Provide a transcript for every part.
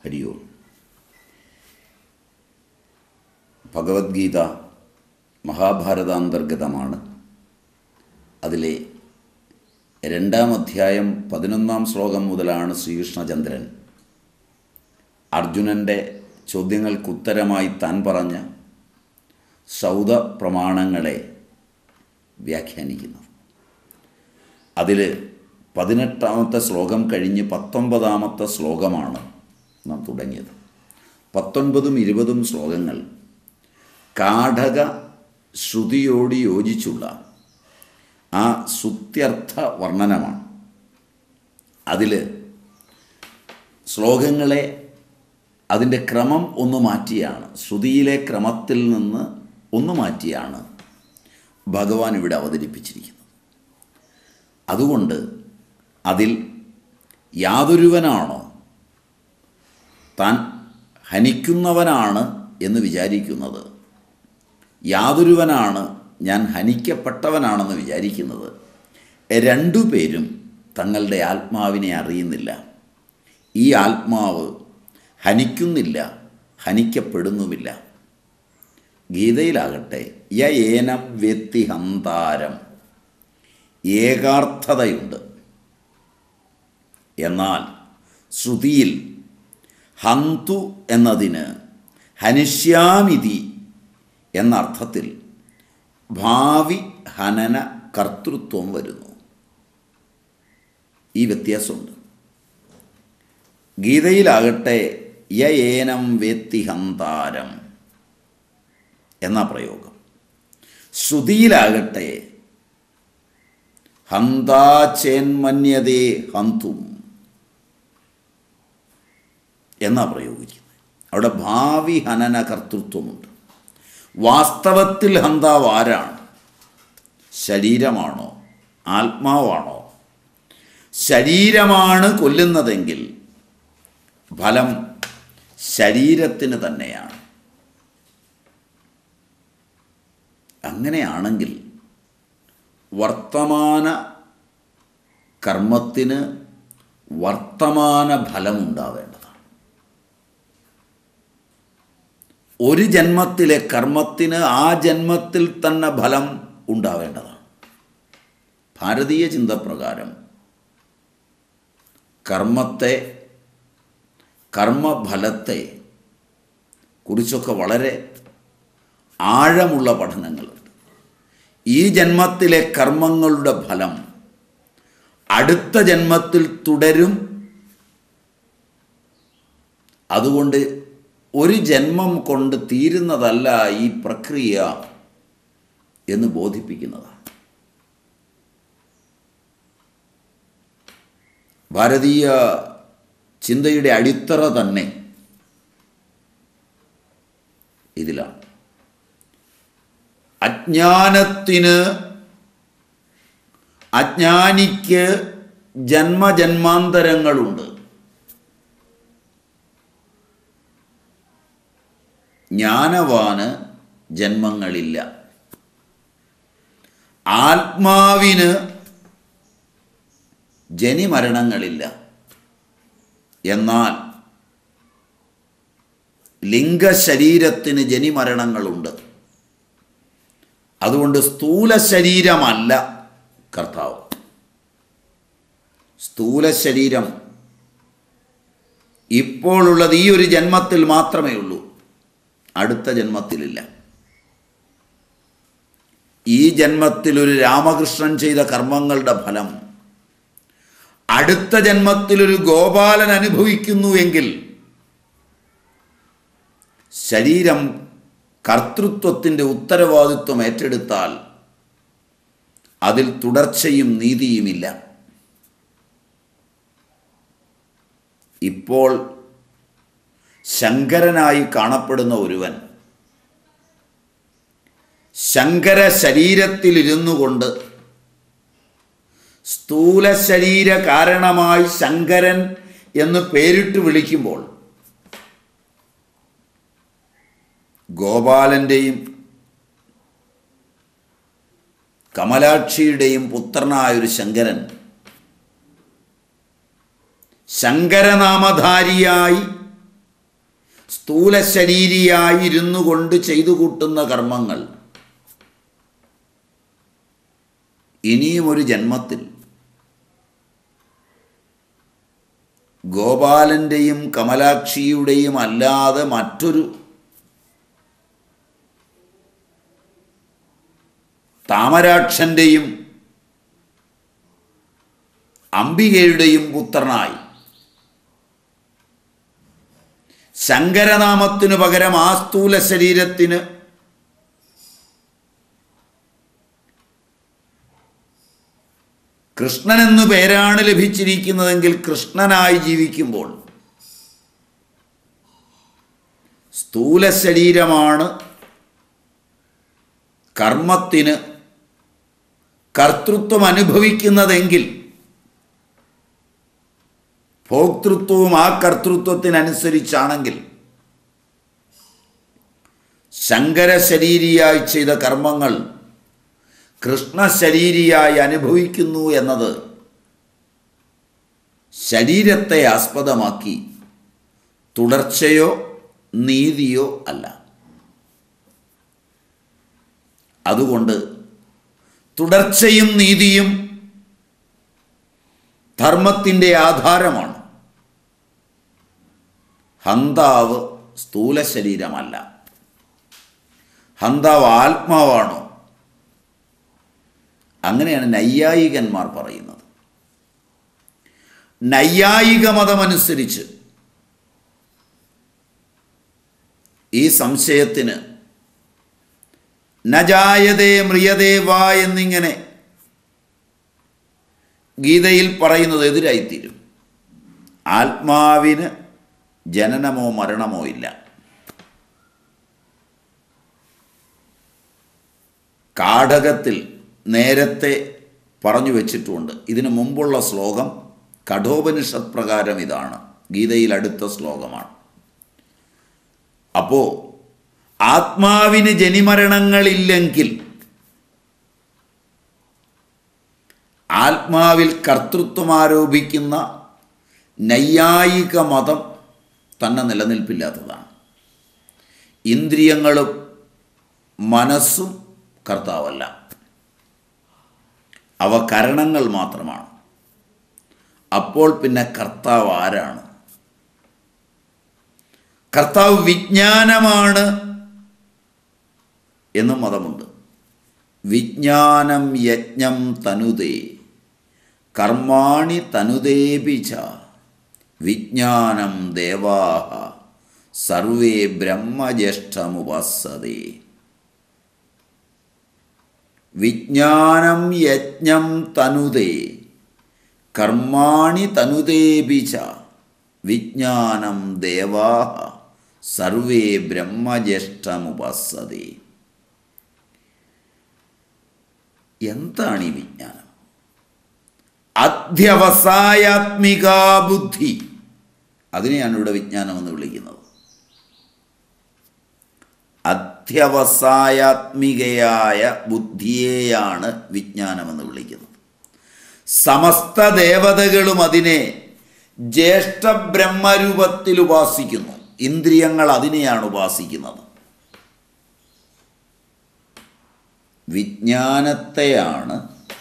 ഹരി ഓം ഭഗവത്ഗീത മഹാഭാരതാന്തർഗതമാണ് അതിലെ രണ്ടാം അധ്യായം പതിനൊന്നാം ശ്ലോകം മുതലാണ് ശ്രീകൃഷ്ണചന്ദ്രൻ അർജുനൻ്റെ ചോദ്യങ്ങൾക്കുത്തരമായി താൻ പറഞ്ഞ സൗദ പ്രമാണങ്ങളെ വ്യാഖ്യാനിക്കുന്നത് അതിൽ പതിനെട്ടാമത്തെ ശ്ലോകം കഴിഞ്ഞ് പത്തൊമ്പതാമത്തെ ശ്ലോകമാണ് നാം തുടങ്ങിയത് പത്തൊൻപതും ഇരുപതും ശ്ലോകങ്ങൾ കാഠക ശ്രുതിയോട് യോജിച്ചുള്ള ആ സുത്യർത്ഥ വർണ്ണനമാണ് അതിൽ ശ്ലോകങ്ങളെ അതിൻ്റെ ക്രമം ഒന്ന് മാറ്റിയാണ് ശ്രുതിയിലെ ക്രമത്തിൽ നിന്ന് ഒന്ന് മാറ്റിയാണ് ഭഗവാൻ ഇവിടെ അവതരിപ്പിച്ചിരിക്കുന്നത് അതുകൊണ്ട് അതിൽ യാതൊരുവനാണോ താൻ ഹനിക്കുന്നവനാണ് എന്ന് വിചാരിക്കുന്നത് യാതൊരുവനാണ് ഞാൻ ഹനിക്കപ്പെട്ടവനാണെന്ന് വിചാരിക്കുന്നത് രണ്ടുപേരും തങ്ങളുടെ ആത്മാവിനെ അറിയുന്നില്ല ഈ ആത്മാവ് ഹനിക്കുന്നില്ല ഹനിക്കപ്പെടുന്നുമില്ല ഗീതയിലാകട്ടെ യ ഏനം വ്യക്തിഹന്താരം ഏകാർത്ഥതയുണ്ട് എന്നാൽ ശ്രുതിയിൽ ഹന്തു എന്നതിന് ഹനിഷ്യാമിതി എന്ന അർത്ഥത്തിൽ ഭാവി ഹനന കർത്തൃത്വം വരുന്നു ഈ വ്യത്യാസമുണ്ട് ഗീതയിലാകട്ടെ യ ഏനം വേത്തിഹന്താരം എന്ന പ്രയോഗം ശ്രുതിയിലാകട്ടെ ഹന്താചേന്മന്യതേ ഹന്തും എന്നാ പ്രയോഗിക്കുന്നത് അവിടെ ഭാവി ഹനന കർത്തൃത്വമുണ്ട് വാസ്തവത്തിൽ ഹന്താവ് ആരാണ് ശരീരമാണോ ആത്മാവാണോ ശരീരമാണ് കൊല്ലുന്നതെങ്കിൽ ഫലം ശരീരത്തിന് തന്നെയാണ് അങ്ങനെയാണെങ്കിൽ വർത്തമാന കർമ്മത്തിന് വർത്തമാന ഫലമുണ്ടാവേണ്ടതാണ് ഒരു ജന്മത്തിലെ കർമ്മത്തിന് ആ ജന്മത്തിൽ തന്നെ ഫലം ഉണ്ടാവേണ്ടതാണ് ഭാരതീയ ചിന്തപ്രകാരം കർമ്മത്തെ കർമ്മഫലത്തെ കുറിച്ചൊക്കെ വളരെ ആഴമുള്ള പഠനങ്ങളുണ്ട് ഈ ജന്മത്തിലെ കർമ്മങ്ങളുടെ ഫലം അടുത്ത ജന്മത്തിൽ തുടരും അതുകൊണ്ട് ഒരു ജന്മം കൊണ്ട് തീരുന്നതല്ല ഈ പ്രക്രിയ എന്ന് ബോധിപ്പിക്കുന്നതാണ് ഭാരതീയ ചിന്തയുടെ അടിത്തറ തന്നെ ഇതിലാണ് അജ്ഞാനത്തിന് അജ്ഞാനിക്ക് ജന്മജന്മാന്തരങ്ങളുണ്ട് ജ്ഞാനവാന് ജന്മങ്ങളില്ല ആത്മാവിന് ജനിമരണങ്ങളില്ല എന്നാൽ ലിംഗശരീരത്തിന് ജനിമരണങ്ങളുണ്ട് അതുകൊണ്ട് സ്ഥൂല ശരീരമല്ല കർത്താവ് സ്ഥൂല ശരീരം ഇപ്പോഴുള്ളത് ഈ ഒരു ജന്മത്തിൽ മാത്രമേ ഉള്ളൂ അടുത്ത ജന്മത്തിലില്ല ഈ ജന്മത്തിൽ ഒരു രാമകൃഷ്ണൻ ചെയ്ത കർമ്മങ്ങളുടെ ഫലം അടുത്ത ജന്മത്തിൽ ഒരു ഗോപാലൻ അനുഭവിക്കുന്നുവെങ്കിൽ ശരീരം കർത്തൃത്വത്തിൻ്റെ ഉത്തരവാദിത്വം ഏറ്റെടുത്താൽ അതിൽ തുടർച്ചയും നീതിയുമില്ല ഇപ്പോൾ ശങ്കരനായി കാണപ്പെടുന്ന ഒരുവൻ ശങ്കര ശരീരത്തിലിരുന്നു കൊണ്ട് സ്ഥൂല ശരീര കാരണമായി ശങ്കരൻ എന്ന് പേരിട്ട് വിളിക്കുമ്പോൾ ഗോപാലൻ്റെയും കമലാക്ഷിയുടെയും പുത്രനായൊരു ശങ്കരൻ ശങ്കരനാമധാരിയായി സ്ഥൂല ശരീരിയായിരുന്നു കൊണ്ട് ചെയ്തു കൂട്ടുന്ന കർമ്മങ്ങൾ ഇനിയും ഒരു ജന്മത്തിൽ ഗോപാലൻ്റെയും കമലാക്ഷിയുടെയും അല്ലാതെ മറ്റൊരു താമരാക്ഷൻ്റെയും അംബികയുടെയും പുത്രനായി ശങ്കരനാമത്തിനു പകരം ആ സ്ഥൂല ശരീരത്തിന് കൃഷ്ണൻ എന്നു പേരാണ് ലഭിച്ചിരിക്കുന്നതെങ്കിൽ കൃഷ്ണനായി ജീവിക്കുമ്പോൾ സ്ഥൂല ശരീരമാണ് കർമ്മത്തിന് കർത്തൃത്വം അനുഭവിക്കുന്നതെങ്കിൽ ഭോക്തൃത്വവും ആ കർത്തൃത്വത്തിനനുസരിച്ചാണെങ്കിൽ ശങ്കര ശരീരിയായി ചെയ്ത കർമ്മങ്ങൾ കൃഷ്ണ ശരീരിയായി അനുഭവിക്കുന്നു എന്നത് ശരീരത്തെ ആസ്പദമാക്കി തുടർച്ചയോ നീതിയോ അല്ല അതുകൊണ്ട് തുടർച്ചയും നീതിയും ധർമ്മത്തിൻ്റെ ആധാരമാണ് ഹന്താവ് സ്ഥൂല ശരീരമല്ല ഹന്താവ് ആത്മാവാണോ അങ്ങനെയാണ് നൈയായികന്മാർ പറയുന്നത് നൈയായിക മതമനുസരിച്ച് ഈ സംശയത്തിന് നജായതേ മ്രിയതേ വാ എന്നിങ്ങനെ ഗീതയിൽ പറയുന്നത് എതിരായിത്തീരും ആത്മാവിന് ജനനമോ മരണമോ ഇല്ല കാഠകത്തിൽ നേരത്തെ പറഞ്ഞു വച്ചിട്ടുമുണ്ട് ഇതിനു മുമ്പുള്ള ശ്ലോകം കഠോപനിഷത് പ്രകാരം ഇതാണ് ഗീതയിൽ അടുത്ത ശ്ലോകമാണ് അപ്പോൾ ആത്മാവിന് ജനിമരണങ്ങളില്ലെങ്കിൽ ആത്മാവിൽ കർത്തൃത്വം ആരോപിക്കുന്ന നൈയായിക മതം തന്നെ നിലനിൽപ്പില്ലാത്തതാണ് ഇന്ദ്രിയങ്ങളും മനസ്സും കർത്താവല്ല അവ കരണങ്ങൾ മാത്രമാണ് അപ്പോൾ പിന്നെ കർത്താവ് ആരാണ് കർത്താവ് വിജ്ഞാനമാണ് എന്നും മതമുണ്ട് വിജ്ഞാനം യജ്ഞം തനുതേ കർമാണി തനുദേപിച്ച വിജ്ഞാനം ദേവാഹ സർവേ ബ്രഹ്മജ്യേഷ്ഠമുപസതേ വിജ്ഞാനം യജ്ഞം തനുതേ കർമാണി തനുദേപിച്ച വിജ്ഞാനം ദേവാഹ സർവേ ബ്രഹ്മജ്യേഷ്ഠമുപസതേ എന്താണ് ഈ വിജ്ഞാനം അധ്യവസായാത്മിക ബുദ്ധി അതിനെയാണ് ഇവിടെ വിജ്ഞാനം എന്ന് വിളിക്കുന്നത് അധ്യവസായാത്മികയായ ബുദ്ധിയെയാണ് വിജ്ഞാനമെന്ന് വിളിക്കുന്നത് സമസ്ത ദേവതകളും അതിനെ ജ്യേഷ്ഠ ബ്രഹ്മരൂപത്തിൽ ഉപാസിക്കുന്നു ഇന്ദ്രിയങ്ങൾ അതിനെയാണ് ഉപാസിക്കുന്നത് വിജ്ഞാനത്തെയാണ്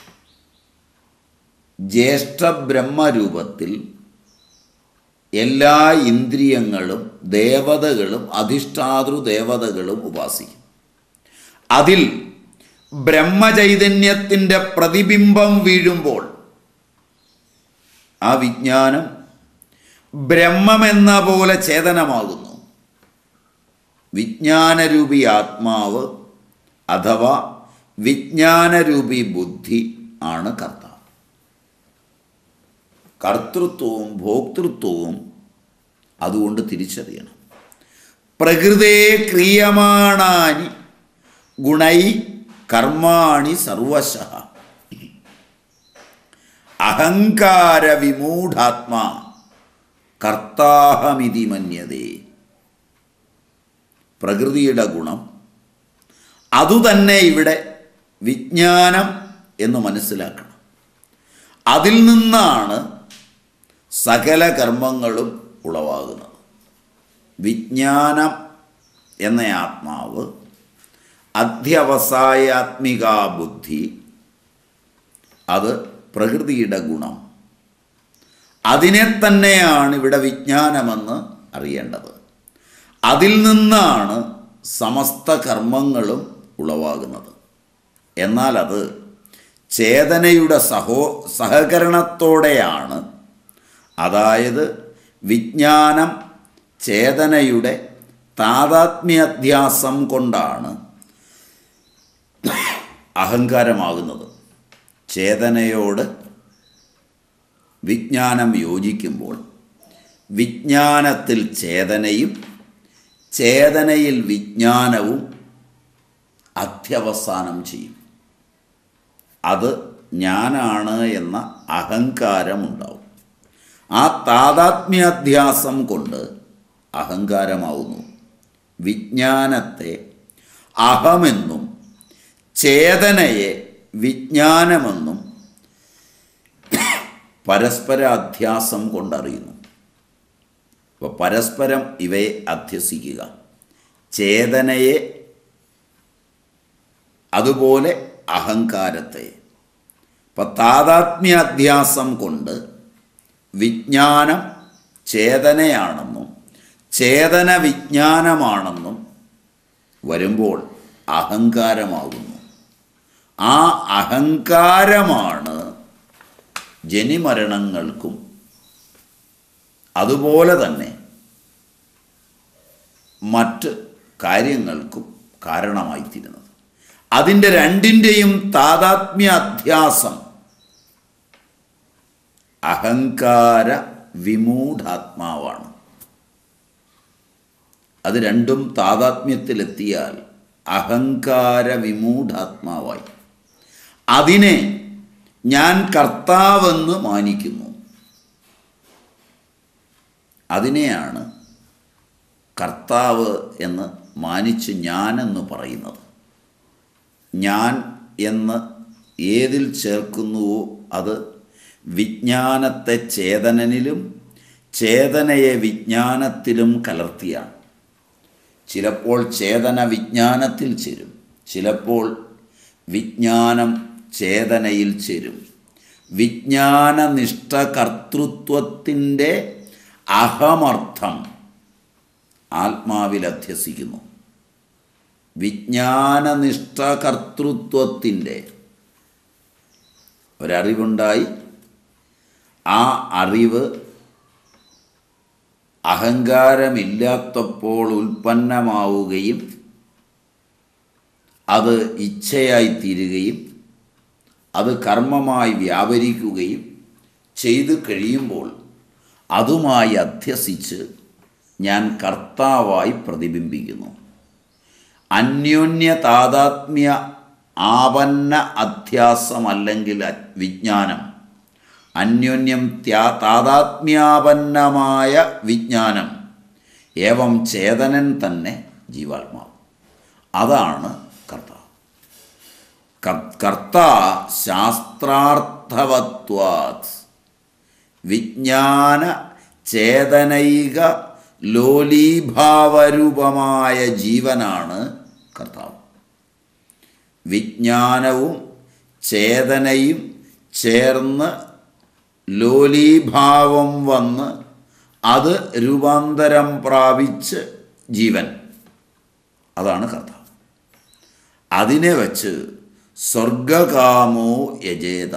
ജ്യേഷ്ഠ ബ്രഹ്മരൂപത്തിൽ എല്ലാ ഇന്ദ്രിയങ്ങളും ദേവതകളും അധിഷ്ഠാതൃ ദേവതകളും ഉപാസിക്കും അതിൽ ബ്രഹ്മചൈതന്യത്തിൻ്റെ പ്രതിബിംബം വീഴുമ്പോൾ ആ വിജ്ഞാനം ബ്രഹ്മമെന്ന പോലെ ചേതനമാകുന്നു വിജ്ഞാനരൂപി ആത്മാവ് അഥവാ വിജ്ഞാനരൂപി ബുദ്ധി ആണ് കർത്താവ് കർത്തൃത്വവും ഭോക്തൃത്വവും അതുകൊണ്ട് തിരിച്ചറിയണം പ്രകൃതേ ക്രിയമാണാനി ഗുണൈ കർമാണി സർവശ അഹങ്കാര വിമൂഢാത്മാ കർത്താഹമിതി മന്യതേ പ്രകൃതിയുടെ ഗുണം അതുതന്നെ ഇവിടെ വിജ്ഞാനം എന്ന് മനസ്സിലാക്കണം അതിൽ നിന്നാണ് സകല കർമ്മങ്ങളും ഉളവാകുന്നത് വിജ്ഞാനം എന്ന ആത്മാവ് അധ്യവസായാത്മിക ബുദ്ധി അത് പ്രകൃതിയുടെ ഗുണം അതിനെ തന്നെയാണ് ഇവിടെ വിജ്ഞാനമെന്ന് അറിയേണ്ടത് അതിൽ നിന്നാണ് സമസ്ത കർമ്മങ്ങളും ഉളവാകുന്നത് എന്നാൽ അത് ചേതനയുടെ സഹോ സഹകരണത്തോടെയാണ് അതായത് വിജ്ഞാനം ചേതനയുടെ താതാത്മ്യാധ്യാസം കൊണ്ടാണ് അഹങ്കാരമാകുന്നത് ചേതനയോട് വിജ്ഞാനം യോജിക്കുമ്പോൾ വിജ്ഞാനത്തിൽ ചേതനയും ചേതനയിൽ വിജ്ഞാനവും അധ്യവസാനം ചെയ്യും അത് ഞാനാണ് എന്ന അഹങ്കാരമുണ്ടാവും ആ താതാത്മ്യാധ്യാസം കൊണ്ട് അഹങ്കാരമാവുന്നു വിജ്ഞാനത്തെ അഹമെന്നും ചേതനയെ വിജ്ഞാനമെന്നും പരസ്പര അധ്യാസം കൊണ്ടറിയുന്നു അപ്പോൾ പരസ്പരം ഇവയെ അധ്യസിക്കുക ചേതനയെ അതുപോലെ അഹങ്കാരത്തെ അപ്പം താതാത്മ്യാധ്യാസം കൊണ്ട് വിജ്ഞാനം ചേതനയാണെന്നും ചേതന വിജ്ഞാനമാണെന്നും വരുമ്പോൾ അഹങ്കാരമാകുന്നു ആ അഹങ്കാരമാണ് ജനിമരണങ്ങൾക്കും അതുപോലെ തന്നെ മറ്റ് കാര്യങ്ങൾക്കും കാരണമായിത്തീരുന്നത് അതിൻ്റെ രണ്ടിൻ്റെയും താതാത്മ്യ അധ്യാസം അഹങ്കാര വിമൂഢാത്മാവാണ് അത് രണ്ടും താതാത്മ്യത്തിലെത്തിയാൽ അഹങ്കാര വിമൂഢാത്മാവായി അതിനെ ഞാൻ കർത്താവെന്ന് മാനിക്കുന്നു അതിനെയാണ് കർത്താവ് എന്ന് മാനിച്ച് ഞാനെന്ന് പറയുന്നത് ഞാൻ എന്ന് ഏതിൽ ചേർക്കുന്നുവോ അത് വിജ്ഞാനത്തെ ചേതനനിലും ചേതനയെ വിജ്ഞാനത്തിലും കലർത്തിയാണ് ചിലപ്പോൾ ചേതന വിജ്ഞാനത്തിൽ ചേരും ചിലപ്പോൾ വിജ്ഞാനം ചേതനയിൽ ചേരും വിജ്ഞാനനിഷ്ഠ കർത്തൃത്വത്തിൻ്റെ അഹമർത്ഥം ആത്മാവിൽ അധ്യസിക്കുന്നു വിജ്ഞാനനിഷ്ഠ കർത്തൃത്വത്തിൻ്റെ ഒരറിവുണ്ടായി ആ അറിവ് അഹങ്കാരമില്ലാത്തപ്പോൾ ഉൽപ്പന്നമാവുകയും അത് ഇച്ഛയായി തീരുകയും അത് കർമ്മമായി വ്യാപരിക്കുകയും ചെയ്തു കഴിയുമ്പോൾ അതുമായി അധ്യസിച്ച് ഞാൻ കർത്താവായി പ്രതിബിംബിക്കുന്നു അന്യോന്യ താതാത്മ്യ ആപന്ന അധ്യാസമല്ലെങ്കിൽ അ- വിജ്ഞാനം അന്യോന്യം ത്യാ താതാത്മ്യാപന്നമായ വിജ്ഞാനം ഏവം ചേതനൻ തന്നെ ജീവാത്മാവ് അതാണ് കർത്താവ് കർ- കർത്താ ശാസ്ത്രാർത്ഥവത്വാത് വിജ്ഞാന ചേതനൈക ലോലീഭാവരൂപമായ ജീവനാണ് കർത്താവ് വിജ്ഞാനവും ചേതനയും ചേർന്ന് ലോലീഭാവം വന്ന് അത് രൂപാന്തരം പ്രാപിച്ച് ജീവൻ അതാണ് കർത്താവ് അതിനെ വച്ച് സ്വർഗകാമോ യജേത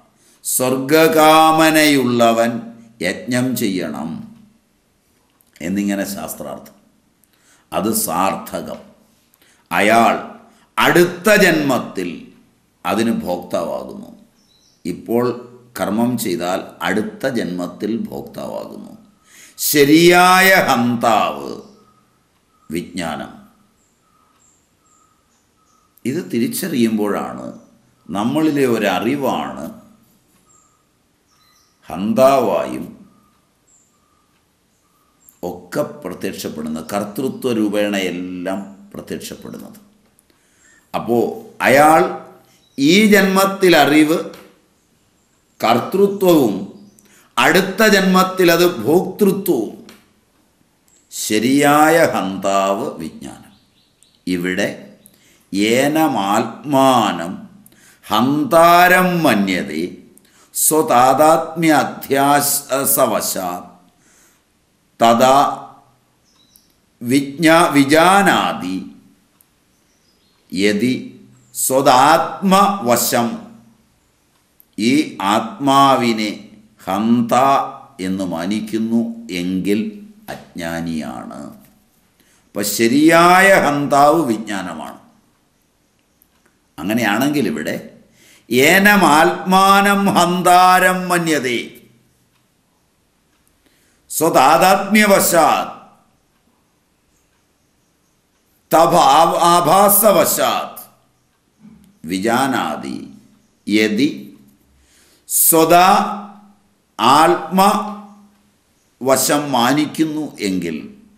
സ്വർഗകാമനയുള്ളവൻ യജ്ഞം ചെയ്യണം എന്നിങ്ങനെ ശാസ്ത്രാർത്ഥം അത് സാർത്ഥകം അയാൾ അടുത്ത ജന്മത്തിൽ അതിന് ഭോക്താവാകുന്നു ഇപ്പോൾ കർമ്മം ചെയ്താൽ അടുത്ത ജന്മത്തിൽ ഭോക്താവാകുന്നു ശരിയായ ഹന്താവ് വിജ്ഞാനം ഇത് തിരിച്ചറിയുമ്പോഴാണ് നമ്മളിലെ ഒരറിവാണ് ഹന്താവായും ഒക്കെ പ്രത്യക്ഷപ്പെടുന്നത് കർത്തൃത്വ രൂപേണ എല്ലാം പ്രത്യക്ഷപ്പെടുന്നത് അപ്പോൾ അയാൾ ഈ ജന്മത്തിൽ അറിവ് കർത്തൃത്വവും അടുത്ത ജന്മത്തിൽ അത് ഭോക്തൃത്വവും ശരിയായ ഹന്താവ് വിജ്ഞാനം ഇവിടെ ഏനമാത്മാനം ഹന്താരം മന്യതേ സ്വതാതാത്മ്യ അധ്യാസവശാത് തഥാ വിജ്ഞാ വിജാനാതി യതി സ്വതാത്മവശം ഈ ആത്മാവിനെ ഹന്ത എന്ന് മാനിക്കുന്നു എങ്കിൽ അജ്ഞാനിയാണ് അപ്പം ശരിയായ ഹന്താവ് വിജ്ഞാനമാണ് അങ്ങനെയാണെങ്കിൽ ഇവിടെ ഏനം ആത്മാനം ഹന്താരം മന്യതേ സ്വതാതാത്മ്യവശാത് തഭ ആഭാസവശാത് വിജാനാതി യതി സ്വതാ ആത്മവശം മാനിക്കുന്നു എങ്കിൽ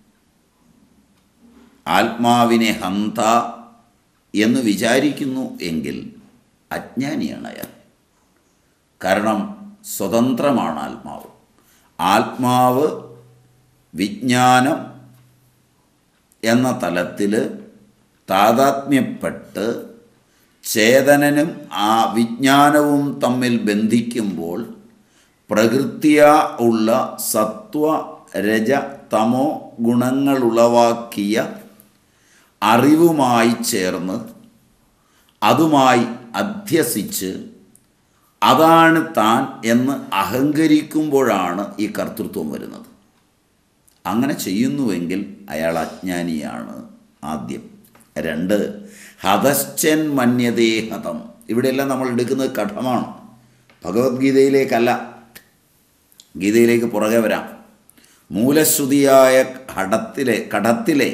ആത്മാവിനെ ഹന്ത എന്ന് വിചാരിക്കുന്നു എങ്കിൽ അജ്ഞാനിയാണ് അയാൾ കാരണം സ്വതന്ത്രമാണ് ആത്മാവ് ആത്മാവ് വിജ്ഞാനം എന്ന തലത്തിൽ താതാത്മ്യപ്പെട്ട് ചേതനനും ആ വിജ്ഞാനവും തമ്മിൽ ബന്ധിക്കുമ്പോൾ പ്രകൃതിയ ഉള്ള സത്വ രജ തമോ ഗുണങ്ങളുളവാക്കിയ അറിവുമായി ചേർന്ന് അതുമായി അധ്യസിച്ച് അതാണ് താൻ എന്ന് അഹങ്കരിക്കുമ്പോഴാണ് ഈ കർത്തൃത്വം വരുന്നത് അങ്ങനെ ചെയ്യുന്നുവെങ്കിൽ അയാൾ അജ്ഞാനിയാണ് ആദ്യം രണ്ട് ഹതശ്ചൻ മന്യതേ ഹതം ഇവിടെയെല്ലാം നമ്മൾ എടുക്കുന്നത് കഠമാണ് ഭഗവത്ഗീതയിലേക്കല്ല ഗീതയിലേക്ക് പുറകെ വരാം മൂലശ്രുതിയായ കടത്തിലെ കടത്തിലെ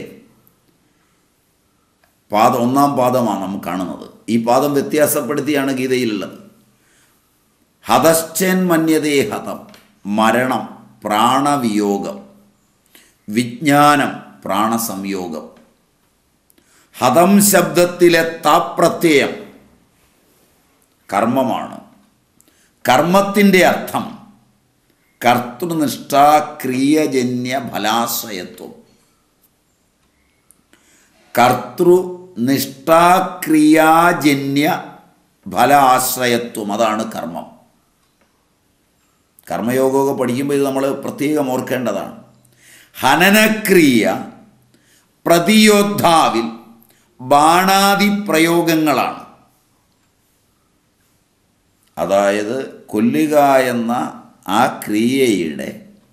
പാദം ഒന്നാം പാദമാണ് നമുക്ക് കാണുന്നത് ഈ പാദം വ്യത്യാസപ്പെടുത്തിയാണ് ഗീതയിലുള്ളത് ഹതശ്ചൻ മന്യതേ ഹതം മരണം പ്രാണവിയോഗം വിജ്ഞാനം പ്രാണസംയോഗം ഹതം ശബ്ദത്തിലെ താപ്രത്യയം കർമ്മമാണ് കർമ്മത്തിൻ്റെ അർത്ഥം കർത്തൃനിഷ്ഠാക്രിയജന്യ ഫലാശ്രയത്വം കർത്തൃനിഷ്ഠാക്രിയാജന്യ ഫലാശ്രയത്വം അതാണ് കർമ്മം കർമ്മയോഗമൊക്കെ പഠിക്കുമ്പോൾ ഇത് നമ്മൾ പ്രത്യേകം ഓർക്കേണ്ടതാണ് ഹനനക്രിയ പ്രതിയോദ്ധാവിൽ ബാണാദി പ്രയോഗങ്ങളാണ് അതായത് കൊല്ലുക എന്ന ആ ക്രിയയുടെ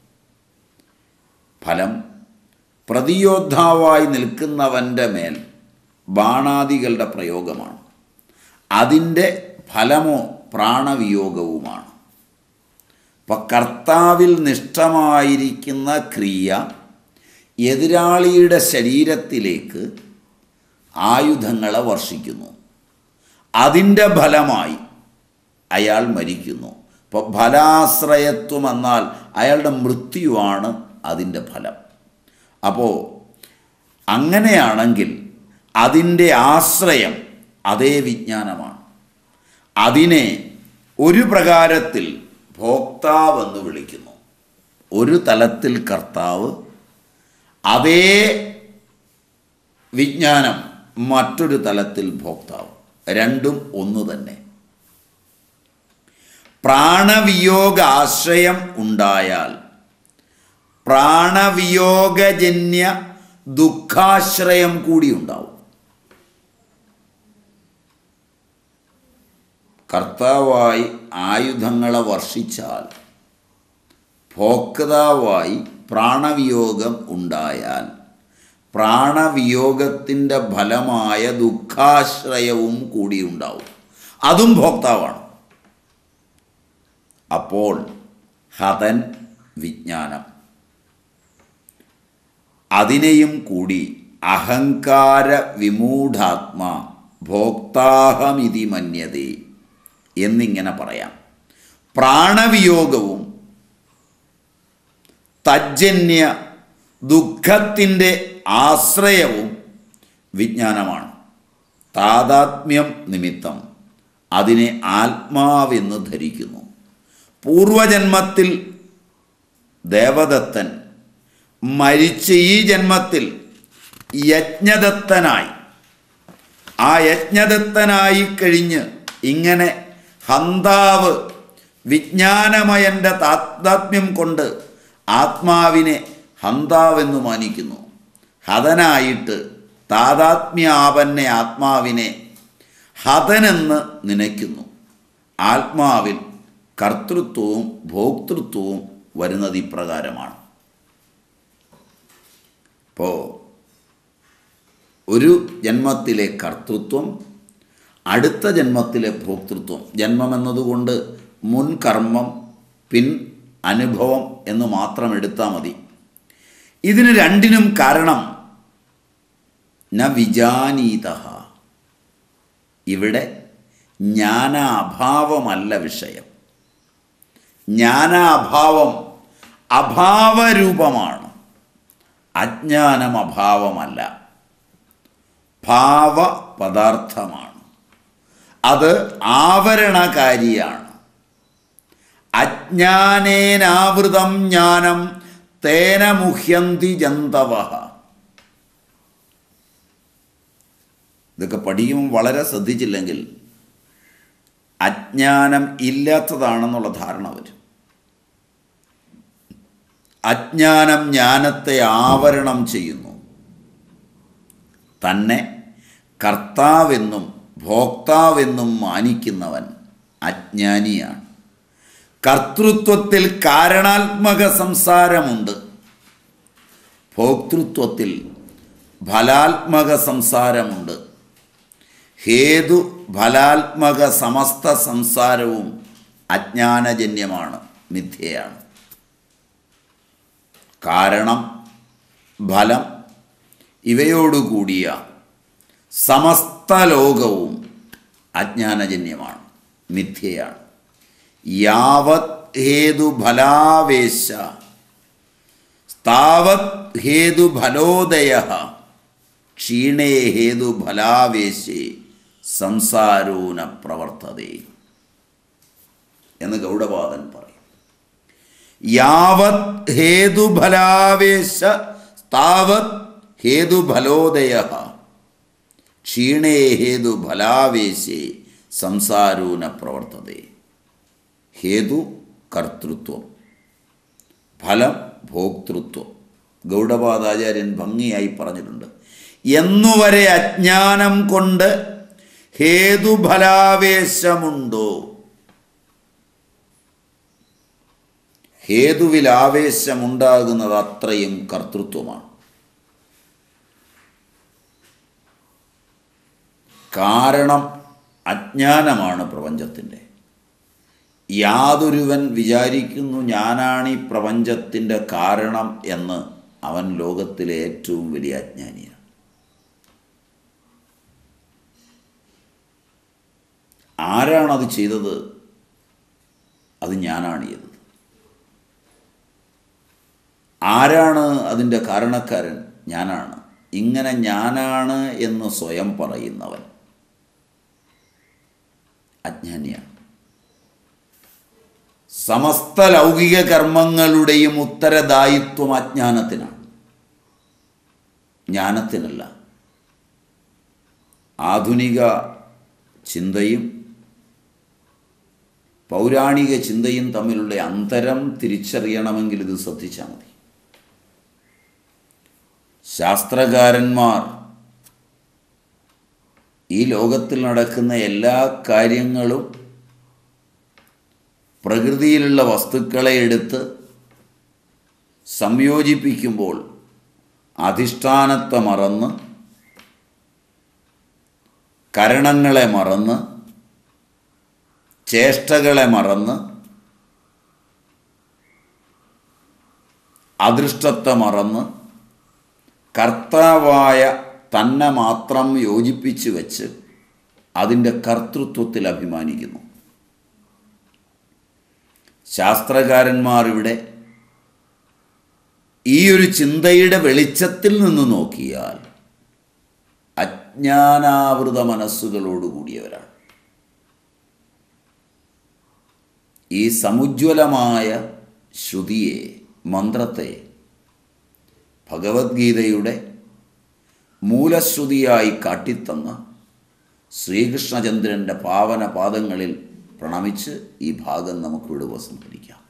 ഫലം പ്രതിയോദ്ധാവായി നിൽക്കുന്നവൻ്റെ മേൽ ബാണാദികളുടെ പ്രയോഗമാണ് അതിൻ്റെ ഫലമോ പ്രാണവിയോഗവുമാണ് അപ്പം കർത്താവിൽ നിഷ്ഠമായിരിക്കുന്ന ക്രിയ എതിരാളിയുടെ ശരീരത്തിലേക്ക് ആയുധങ്ങളെ വർഷിക്കുന്നു അതിൻ്റെ ഫലമായി അയാൾ മരിക്കുന്നു അപ്പോൾ ഫലാശ്രയത്വം എന്നാൽ അയാളുടെ മൃത്യുവാണ് അതിൻ്റെ ഫലം അപ്പോൾ അങ്ങനെയാണെങ്കിൽ അതിൻ്റെ ആശ്രയം അതേ വിജ്ഞാനമാണ് അതിനെ ഒരു പ്രകാരത്തിൽ ഭോക്താവെന്ന് വിളിക്കുന്നു ഒരു തലത്തിൽ കർത്താവ് അതേ വിജ്ഞാനം മറ്റൊരു തലത്തിൽ ഭോക്താവ് രണ്ടും ഒന്ന് തന്നെ പ്രാണവിയോഗ ആശ്രയം ഉണ്ടായാൽ പ്രാണവിയോഗജന്യ ദുഃഖാശ്രയം കൂടി ഉണ്ടാവും കർത്താവായി ആയുധങ്ങളെ വർഷിച്ചാൽ ഭോക്താവായി പ്രാണവിയോഗം ഉണ്ടായാൽ പ്രാണവിയോഗത്തിൻ്റെ ഫലമായ ദുഃഖാശ്രയവും കൂടി ഉണ്ടാവും അതും ഭോക്താവാണ് അപ്പോൾ ഹതൻ വിജ്ഞാനം അതിനെയും കൂടി അഹങ്കാര വിമൂഢാത്മാ ഭോക്താഹമിതി മന്യതേ എന്നിങ്ങനെ പറയാം പ്രാണവിയോഗവും തജ്ജന്യ ദുഃഖത്തിൻ്റെ ആശ്രയവും വിജ്ഞാനമാണ് താതാത്മ്യം നിമിത്തം അതിനെ ആത്മാവെന്ന് ധരിക്കുന്നു പൂർവജന്മത്തിൽ ദേവദത്തൻ മരിച്ച് ഈ ജന്മത്തിൽ യജ്ഞദത്തനായി ആ യജ്ഞദത്തനായി കഴിഞ്ഞ് ഇങ്ങനെ ഹന്താവ് വിജ്ഞാനമയൻ്റെ താത്മാത്മ്യം കൊണ്ട് ആത്മാവിനെ ഹന്താവെന്ന് മാനിക്കുന്നു ഹതനായിട്ട് താതാത്മ്യാപന്നെ ആത്മാവിനെ ഹതനെന്ന് നനയ്ക്കുന്നു ആത്മാവിൽ കർത്തൃത്വവും ഭോക്തൃത്വവും വരുന്നത് ഇപ്രകാരമാണ് ഇപ്പോൾ ഒരു ജന്മത്തിലെ കർത്തൃത്വം അടുത്ത ജന്മത്തിലെ ഭോക്തൃത്വം ജന്മം എന്നതുകൊണ്ട് മുൻ കർമ്മം പിൻ അനുഭവം എന്ന് മാത്രം എടുത്താൽ മതി ഇതിന് രണ്ടിനും കാരണം ന വിജാനീത ഇവിടെ ജ്ഞാനാഭാവമല്ല വിഷയം ജ്ഞാനാഭാവം അഭാവരൂപമാണ് അജ്ഞാനം അഭാവമല്ല ഭാവ പദാർത്ഥമാണ് അത് ആവരണകാരിയാണ് അജ്ഞാനേനാവൃതം ജ്ഞാനം തേന മുഹ്യന്തി ജന്തവ ഇതൊക്കെ പഠിക്കുമ്പോൾ വളരെ ശ്രദ്ധിച്ചില്ലെങ്കിൽ അജ്ഞാനം ഇല്ലാത്തതാണെന്നുള്ള ധാരണ വരും അജ്ഞാനം ജ്ഞാനത്തെ ആവരണം ചെയ്യുന്നു തന്നെ കർത്താവെന്നും ഭോക്താവെന്നും മാനിക്കുന്നവൻ അജ്ഞാനിയാണ് കർത്തൃത്വത്തിൽ കാരണാത്മക സംസാരമുണ്ട് ഭോക്തൃത്വത്തിൽ ഫലാത്മക സംസാരമുണ്ട് ഹേതു ഫലാത്മക സമസ്ത സംസാരവും അജ്ഞാനജന്യമാണ് മിഥ്യയാണ് കാരണം ഫലം ഇവയോടുകൂടിയ സമസ്ത ലോകവും അജ്ഞാനജന്യമാണ് മിഥ്യയാണ് യാവത് ഹേതുഫലാവേശ താവത് ഹേതുഫലോദയ ക്ഷീണേ ഹേതുഫലാവേശേ സംസാരൂന പ്രവർത്തതേ എന്ന് ഗൗഡപാദൻ പറയും യാവത് ഹേതുഫലാവേശ താവത് ഹേതുഫലോദയ ക്ഷീണേ ഹേതുഫലാവേശേ സംസാരൂന പ്രവർത്തതേ ഹേതു കർത്തൃത്വം ഫലം ഭോക്തൃത്വം ഗൗഡപാദാചാര്യൻ ഭംഗിയായി പറഞ്ഞിട്ടുണ്ട് എന്നുവരെ അജ്ഞാനം കൊണ്ട് ഹേതുഫലാവേശമുണ്ടോ ഹേതുവിൽ ആവേശമുണ്ടാകുന്നത് അത്രയും കർത്തൃത്വമാണ് കാരണം അജ്ഞാനമാണ് പ്രപഞ്ചത്തിൻ്റെ യാതൊരുവൻ വിചാരിക്കുന്നു ഞാനാണ് ഈ പ്രപഞ്ചത്തിൻ്റെ കാരണം എന്ന് അവൻ ലോകത്തിലെ ഏറ്റവും വലിയ അജ്ഞാനിയാണ് ആരാണത് ചെയ്തത് അത് ഞാനാണ് ചെയ്തത് ആരാണ് അതിൻ്റെ കാരണക്കാരൻ ഞാനാണ് ഇങ്ങനെ ഞാനാണ് എന്ന് സ്വയം പറയുന്നവൻ അജ്ഞാനിയാണ് സമസ്ത ലൗകിക കർമ്മങ്ങളുടെയും ഉത്തരദായിത്വം അജ്ഞാനത്തിനാണ് ജ്ഞാനത്തിനല്ല ആധുനിക ചിന്തയും പൗരാണിക ചിന്തയും തമ്മിലുള്ള അന്തരം തിരിച്ചറിയണമെങ്കിൽ ഇത് ശ്രദ്ധിച്ചാൽ മതി ശാസ്ത്രകാരന്മാർ ഈ ലോകത്തിൽ നടക്കുന്ന എല്ലാ കാര്യങ്ങളും പ്രകൃതിയിലുള്ള വസ്തുക്കളെ എടുത്ത് സംയോജിപ്പിക്കുമ്പോൾ അധിഷ്ഠാനത്തെ മറന്ന് കരണങ്ങളെ മറന്ന് ചേഷ്ടകളെ മറന്ന് അദൃഷ്ടത്തെ മറന്ന് കർത്താവായ തന്നെ മാത്രം യോജിപ്പിച്ച് വെച്ച് അതിൻ്റെ കർത്തൃത്വത്തിൽ അഭിമാനിക്കുന്നു ശാസ്ത്രകാരന്മാർ ഇവിടെ ഈ ഒരു ചിന്തയുടെ വെളിച്ചത്തിൽ നിന്ന് നോക്കിയാൽ അജ്ഞാനാവൃത മനസ്സുകളോടുകൂടിയവരാണ് ഈ സമുജ്വലമായ ശ്രുതിയെ മന്ത്രത്തെ ഭഗവത്ഗീതയുടെ മൂലശ്രുതിയായി കാട്ടിത്തന്ന ശ്രീകൃഷ്ണചന്ദ്രൻ്റെ പാവന പാദങ്ങളിൽ പ്രണമിച്ച് ഈ ഭാഗം നമുക്കിവിടെ ഉപസംഹരിക്കാം